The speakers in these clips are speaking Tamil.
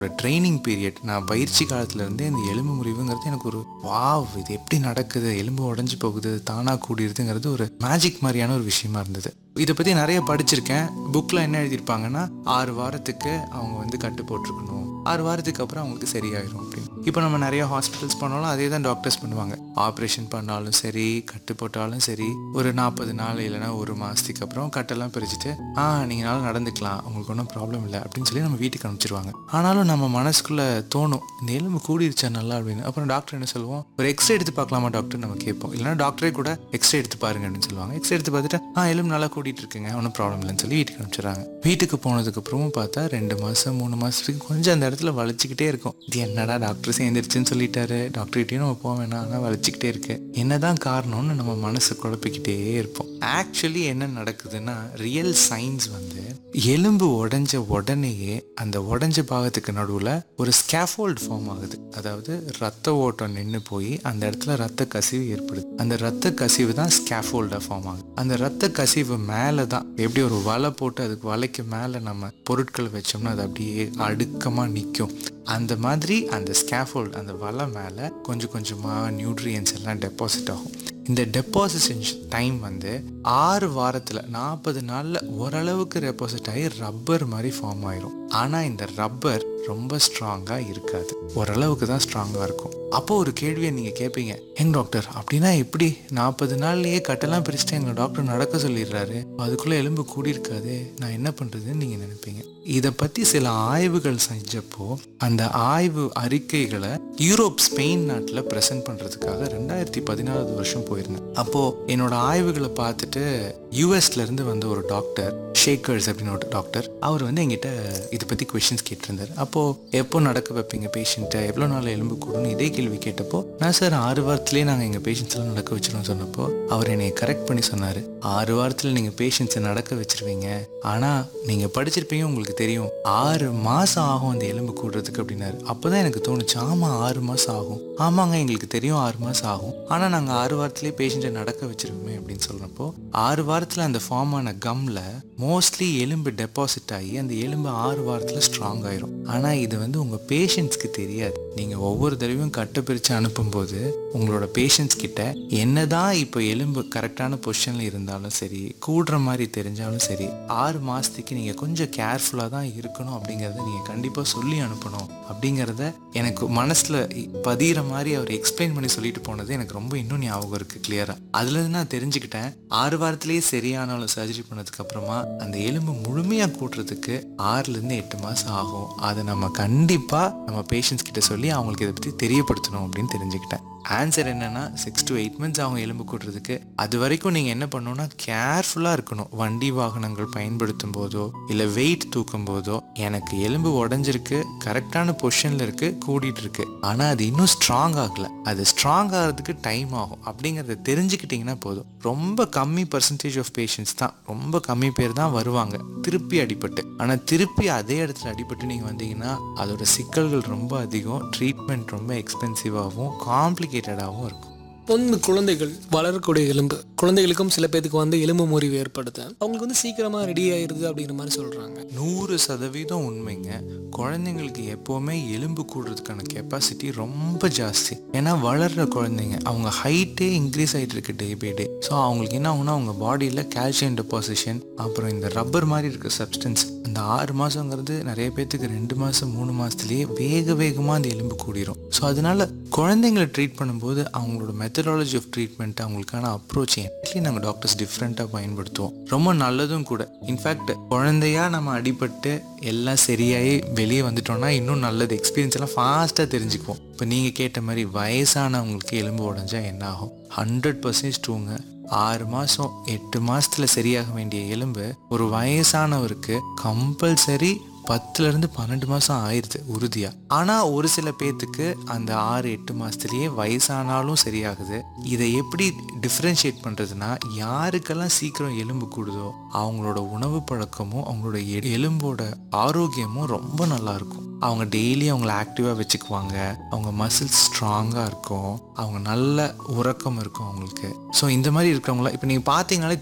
ஒரு ட்ரைனிங் பீரியட் நான் பயிற்சி காலத்துல இருந்தே இந்த எலும்பு முறிவுங்கிறது எனக்கு ஒரு வாவ் இது எப்படி நடக்குது எலும்பு உடஞ்சி போகுது தானா கூடிடுதுங்கிறது ஒரு மேஜிக் மாதிரியான ஒரு விஷயமா இருந்தது இதை பத்தி நிறைய படிச்சிருக்கேன் புக்ல என்ன எழுதியிருப்பாங்கன்னா ஆறு வாரத்துக்கு அவங்க வந்து கட்டு போட்டிருக்கணும் ஆறு வாரத்துக்கு அப்புறம் அவங்களுக்கு சரியாயிரும் அப்படின்னு இப்போ நம்ம நிறைய ஹாஸ்பிட்டல்ஸ் பண்ணாலும் அதே தான் டாக்டர்ஸ் பண்ணுவாங்க ஆப்ரேஷன் பண்ணாலும் சரி கட்டு போட்டாலும் சரி ஒரு நாற்பது நாள் இல்லைன்னா ஒரு மாதத்துக்கு அப்புறம் கட்டெல்லாம் பிரிச்சுட்டு ஆ நீங்களால நடந்துக்கலாம் உங்களுக்கு ஒன்றும் ப்ராப்ளம் இல்லை அப்படின்னு சொல்லி நம்ம வீட்டுக்கு அனுப்பிச்சிருவாங்க ஆனாலும் நம்ம மனசுக்குள்ள தோணும் இந்த எலும்பு கூடிருச்சா நல்லா அப்படின்னு அப்புறம் டாக்டர் என்ன சொல்லுவோம் ஒரு எக்ஸ்ரே எடுத்து பார்க்கலாமா டாக்டர் நம்ம கேட்போம் இல்லைன்னா டாக்டரே கூட எக்ஸ்ரே எடுத்து பாருங்க அப்படின்னு சொல்லுவாங்க எக்ஸ்ரே எடுத்து பார்த்துட்டு ஆ எலும்பு நல்லா கூட்டிட்டு இருக்குங்க ஒன்றும் ப்ராப்ளம் இல்லைன்னு சொல்லி வீட்டுக்கு அனுப்பிச்சிடுறாங்க வீட்டுக்கு போனதுக்கு அப்புறமும் பார்த்தா ரெண்டு மாதம் மூணு மாதத்துக்கு கொஞ்சம் அந்த இடத்துல வலிச்சுக்கிட்டே இருக்கும் இது என்னடா டாக்டர் சேர்ந்துருச்சுன்னு சொல்லிட்டாரு டாக்டர்கிட்டயும் நம்ம போக வேணாம் ஆனால் வலிச்சுக்கிட்டே இருக்கு என்னதான் காரணம்னு நம்ம மனசை குழப்பிக்கிட்டே இருப்போம் ஆக்சுவலி என்ன நடக்குதுன்னா ரியல் சயின்ஸ் வந்து எலும்பு உடைஞ்ச உடனேயே அந்த உடைஞ்ச பாகத்துக்கு நடுவில் ஒரு ஸ்கேஃபோல்ட் ஃபார்ம் ஆகுது அதாவது ரத்த ஓட்டம் நின்று போய் அந்த இடத்துல ரத்த கசிவு ஏற்படுது அந்த ரத்த கசிவு தான் ஸ்கேஃபோல்டாக ஃபார்ம் ஆகுது அந்த ரத்த கசிவு மேலே தான் எப்படி ஒரு வலை போட்டு அதுக்கு வலைக்கு மேலே நம்ம பொருட்கள் வச்சோம்னா அது அப்படியே அடுக்கமாக நிற்கும் அந்த மாதிரி அந்த ஸ்கேஃபோல்ட் அந்த வலை மேலே கொஞ்சம் கொஞ்சமாக நியூட்ரியன்ஸ் எல்லாம் டெபாசிட் ஆகும் இந்த டெபாசிஷன் டைம் வந்து ஆறு வாரத்தில் நாற்பது நாளில் ஓரளவுக்கு டெபாசிட் ஆகி ரப்பர் மாதிரி ஃபார்ம் ஆயிரும் ஆனால் இந்த ரப்பர் ரொம்ப ஸ்ட்ராங்காக இருக்காது ஓரளவுக்கு தான் ஸ்ட்ராங்காக இருக்கும் அப்போ ஒரு கேள்வியை நீங்கள் கேட்பீங்க எங்க டாக்டர் அப்படின்னா எப்படி நாற்பது நாள்லயே கட்டெல்லாம் பிரிச்சுட்டு எங்கள் டாக்டர் நடக்க சொல்லிடுறாரு அதுக்குள்ளே எலும்பு கூடியிருக்காது நான் என்ன பண்ணுறதுன்னு நீங்கள் நினைப்பீங்க இதை பற்றி சில ஆய்வுகள் செஞ்சப்போ அந்த ஆய்வு அறிக்கைகளை யூரோப் ஸ்பெயின் நாட்டில் ப்ரெசென்ட் பண்ணுறதுக்காக ரெண்டாயிரத்தி பதினாலாவது வருஷம் போயிருந்தேன் அப்போது என்னோட ஆய்வுகளை பார்த்துட்டு யூஎஸ்ல இருந்து வந்த ஒரு டாக்டர் ஷேக்கர்ஸ் அப்படின்னு ஒரு டாக்டர் அவர் வந்து எங்கிட்ட இதை பற்றி கொஷின்ஸ் கேட்டிருந்தார் அப்போது எப்போ நடக்க வைப்பீங்க பேஷண்ட்டை எவ்வளோ நாள் எலும்பு கூடணும் இதே கேள்வி கேட்டப்போ நான் சார் ஆறு வாரத்திலே நாங்கள் எங்கள் பேஷண்ட்ஸ் எல்லாம் நடக்க வச்சிருவோம் சொன்னப்போ அவர் என்னை கரெக்ட் பண்ணி சொன்னார் ஆறு வாரத்தில் நீங்கள் பேஷண்ட்ஸை நடக்க வச்சிருவீங்க ஆனால் நீங்கள் படிச்சிருப்பீங்க உங்களுக்கு தெரியும் ஆறு மாதம் ஆகும் அந்த எலும்பு கூடுறதுக்கு அப்படின்னாரு அப்போ தான் எனக்கு தோணுச்சு ஆமாம் ஆறு மாதம் ஆகும் ஆமாங்க எங்களுக்கு தெரியும் ஆறு மாதம் ஆகும் ஆனால் நாங்கள் ஆறு வாரத்திலே பேஷண்ட்டை நடக்க வச்சிருவோமே அப்படின்னு சொல்கிறப்போ ஆறு வாரத்தில் அந்த ஃபார்ம் ஆன கம்மில் மோஸ்ட்லி எலும்பு டெபாசிட் ஆகி அந்த எலும்பு ஆறு வாரத்தில் ஸ்ட்ராங் ஆயிரும் ஆனால் இது வந்து உங்கள் பேஷண்ட்ஸ்க்கு தெரியாது நீங்கள் ஒவ்வொரு தடவையும் கட்டை பிரித்து அனுப்பும்போது உங்களோட பேஷண்ட்ஸ் கிட்ட என்னதான் இப்போ எலும்பு கரெக்டான பொசிஷனில் இருந்தாலும் சரி கூடுற மாதிரி தெரிஞ்சாலும் சரி ஆறு மாதத்துக்கு நீங்கள் கொஞ்சம் கேர்ஃபுல்லாக தான் இருக்கணும் அப்படிங்கிறத நீங்கள் கண்டிப்பாக சொல்லி அனுப்பணும் அப்படிங்கிறத எனக்கு மனசில் பதிகிற மாதிரி அவர் எக்ஸ்பிளைன் பண்ணி சொல்லிட்டு போனது எனக்கு ரொம்ப இன்னும் ஞாபகம் இருக்குது கிளியராக அதுலேருந்து நான் தெரிஞ்சுக்கிட்டேன் ஆறு வாரத்திலேயே சரியானாலும் சர்ஜரி பண்ணதுக்கு அப்புறமா அந்த எலும்பு முழுமையாக கூட்டுறதுக்கு ஆறுலேருந்து எட்டு மாதம் ஆகும் அதை நம்ம கண்டிப்பாக நம்ம பேஷண்ட்ஸ் கிட்ட சொல்லி அவங்களுக்கு இதை பற்றி தெரியப்படுத்தணும் அப்படின்னு தெரிஞ்சுக்கிட்டேன் ஆன்சர் என்னன்னா சிக்ஸ் to எயிட் மந்த்ஸ் ஆகும் எலும்பு கூட்டுறதுக்கு அது வரைக்கும் நீங்கள் என்ன பண்ணணும்னா கேர்ஃபுல்லாக இருக்கணும் வண்டி வாகனங்கள் பயன்படுத்தும் போதோ இல்லை வெயிட் தூக்கும் போதோ எனக்கு எலும்பு உடஞ்சிருக்கு கரெக்டான பொசிஷனில் இருக்கு கூடிட்டு இருக்கு ஆனால் அது இன்னும் ஸ்ட்ராங் ஆகல அது ஸ்ட்ராங் ஆகிறதுக்கு டைம் ஆகும் அப்படிங்கிறத தெரிஞ்சுக்கிட்டிங்கன்னா போதும் ரொம்ப கம்மி பர்சன்டேஜ் ஆஃப் பேஷண்ட்ஸ் தான் ரொம்ப கம்மி பேர் தான் வருவாங்க திருப்பி அடிபட்டு ஆனால் திருப்பி அதே இடத்துல அடிபட்டு நீங்கள் வந்தீங்கன்னா அதோட சிக்கல்கள் ரொம்ப அதிகம் ட்ரீட்மெண்ட் ரொம்ப எக்ஸ்பென்சிவாகவும் காம்ப்ளிகேட்டடாகவும் இருக்கும் பொண்ணு குழந்தைகள் வளரக்கூடிய எலும்பு குழந்தைகளுக்கும் சில பேத்துக்கு வந்து எலும்பு முறிவு ஏற்படுது அவங்களுக்கு வந்து சீக்கிரமா ரெடி ஆயிருது அப்படிங்கிற மாதிரி சொல்றாங்க நூறு சதவீதம் உண்மைங்க குழந்தைங்களுக்கு எப்போவுமே எலும்பு கூடுறதுக்கான கெப்பாசிட்டி ரொம்ப ஜாஸ்தி ஏன்னா வளர்ற குழந்தைங்க அவங்க ஹைட்டே இன்க்ரீஸ் ஆகிட்டு இருக்கு டே பை டே ஸோ அவங்களுக்கு என்ன ஆகும்னா அவங்க பாடியில் கால்சியம் டெபாசிஷன் அப்புறம் இந்த ரப்பர் மாதிரி இருக்க சப்ஸ்டன்ஸ் அந்த ஆறு மாதங்கிறது நிறைய பேர்த்துக்கு ரெண்டு மாதம் மூணு மாதத்துலேயே வேக வேகமாக அந்த எலும்பு கூடிரும் ஸோ அதனால குழந்தைங்களை ட்ரீட் பண்ணும்போது அவங்களோட மெத்தடாலஜி ஆஃப் ட்ரீட்மெண்ட் அவங்களுக்கான அப்ரோச் ஆக்சுவலி நாங்கள் டாக்டர்ஸ் டிஃப்ரெண்ட்டாக பயன்படுத்துவோம் ரொம்ப நல்லதும் கூட இன்ஃபேக்ட் குழந்தையா நம்ம அடிபட்டு எல்லாம் சரியாகி வெளியே வந்துட்டோம்னா இன்னும் நல்லது எக்ஸ்பீரியன்ஸ் எல்லாம் ஃபாஸ்ட்டாக தெரிஞ்சுக்குவோம் இப்போ நீங்கள் கேட்ட மாதிரி வயசானவங்களுக்கு எலும்பு உடஞ்சா என்ன ஆகும் ஹண்ட்ரட் பர்சன்டேஜ் ட்ரூங்க ஆறு மாதம் எட்டு மாசத்துல சரியாக வேண்டிய எலும்பு ஒரு வயசானவருக்கு கம்பல்சரி பத்துல இருந்து பன்னெண்டு மாசம் ஆயிருது உறுதியா ஆனா ஒரு சில பேத்துக்கு அந்த ஆறு எட்டு மாசத்துலயே வயசானாலும் சரியாகுது இதை எப்படி டிஃப்ரென்ஷியேட் பண்றதுன்னா யாருக்கெல்லாம் சீக்கிரம் எலும்பு கூடுதோ அவங்களோட உணவு பழக்கமும் அவங்களோட எ- எலும்போட ஆரோக்கியமும் ரொம்ப நல்லா இருக்கும் அவங்க டெய்லி அவங்கள ஆக்டிவாக வச்சுக்குவாங்க அவங்க மசில்ஸ் ஸ்ட்ராங்காக இருக்கும் அவங்க நல்ல உறக்கம் இருக்கும் அவங்களுக்கு ஸோ இந்த மாதிரி இருக்கிறவங்கள இப்போ நீங்கள் பார்த்தீங்கனாலே தெரியும்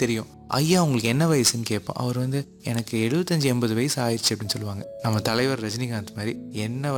ஐயா உங்களுக்கு என்ன வயசுன்னு கேட்போம் அவர் வந்து எனக்கு எழுபத்தஞ்சு எண்பது வயசு ஆயிடுச்சு அப்படின்னு சொல்லுவாங்க நம்ம தலைவர் ரஜினிகாந்த் மாதிரி என்ன